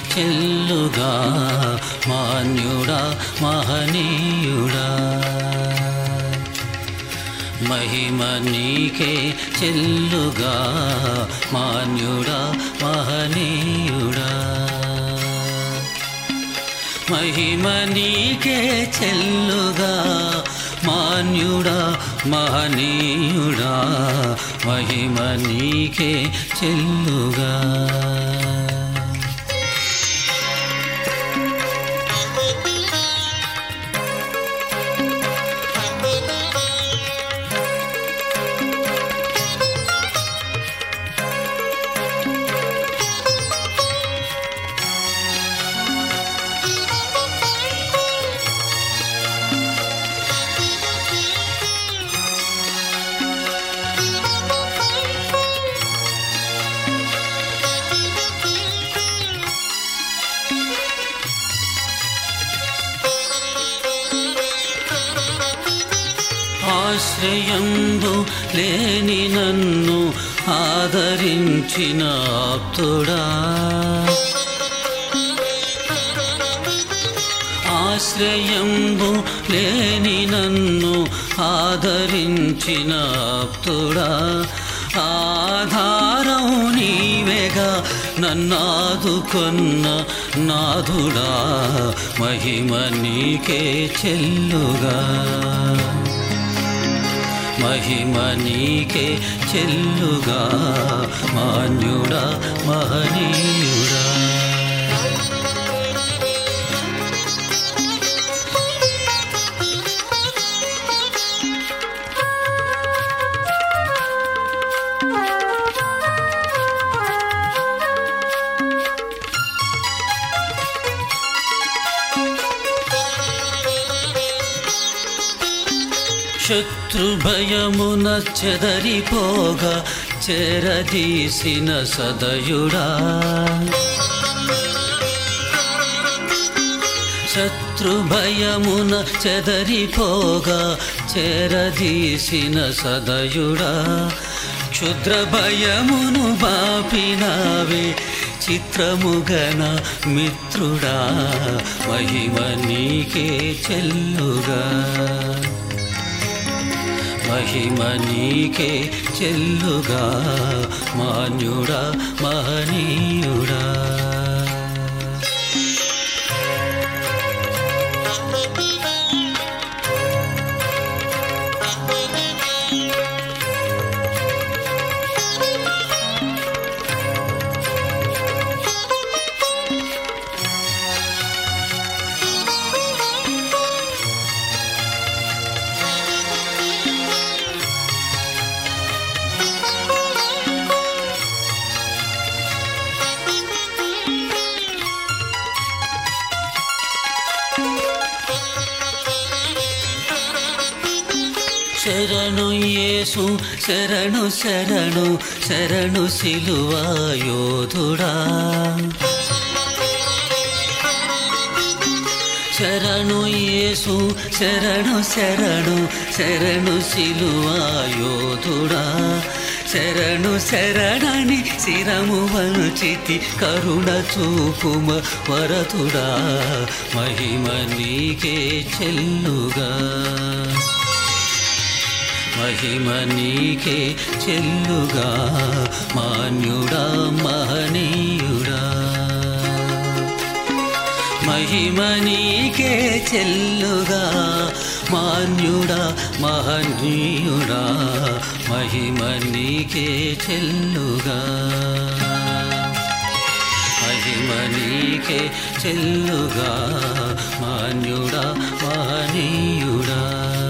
చెల్లుగా మాన్యుడా మహనీయుడా మహిమ నీకే చెల్లుగా మాన్యుడా మహనీయుడా మహిమ నీకే చెల్లుగా మాన్యుడా మహనీయుడా మహిమ నీకే చెల్లుగా ఆశ్రయంబు లేని నన్ను ఆదరించిన ఆప్తుడా ఆశ్రయంబు లేని నన్ను ఆదరించిన ఆప్తుడా ఆధారం నీవేగా నన్నాదుకొన్న నాథుడా మహిమ నీకే చెల్లుగా మహిమ నీకే చెల్లుగా మాన్యుడా మహనీయుడా శత్రుభయమున చెదరిపోగా చెరదీసిన సదయుడా శత్రుభయమున చెదరిపోగా చెరదీసిన సదయుడా క్షుద్ర భయమును బాపినావే చిత్రముగన మిత్రుడా మహిమ నీకే చెల్లుగా మహిమ నీకే చెల్లుగా మాన్యుడా మహనీయుడా శరణు యేసు శరణు శరణు శరణు సిలువా యోధుడా శరణు యేసు శరణు శరణు శరణు సిలువా యోధుడా శరణు శరణని శిరము వంచితి కరుణ చూపుమ వరతుడా మహిమ నీకే చెల్లుగా మహిమ నీకే చెల్లుగా మాన్యుడా మహనీయుడా మహిమ నీకే చెల్లుగా మాన్యుడా మహనీయుడా మహిమ నీకే చెల్లుగా మహిమ నీకే చెల్లుగా మాన్యుడా మహనీయుడా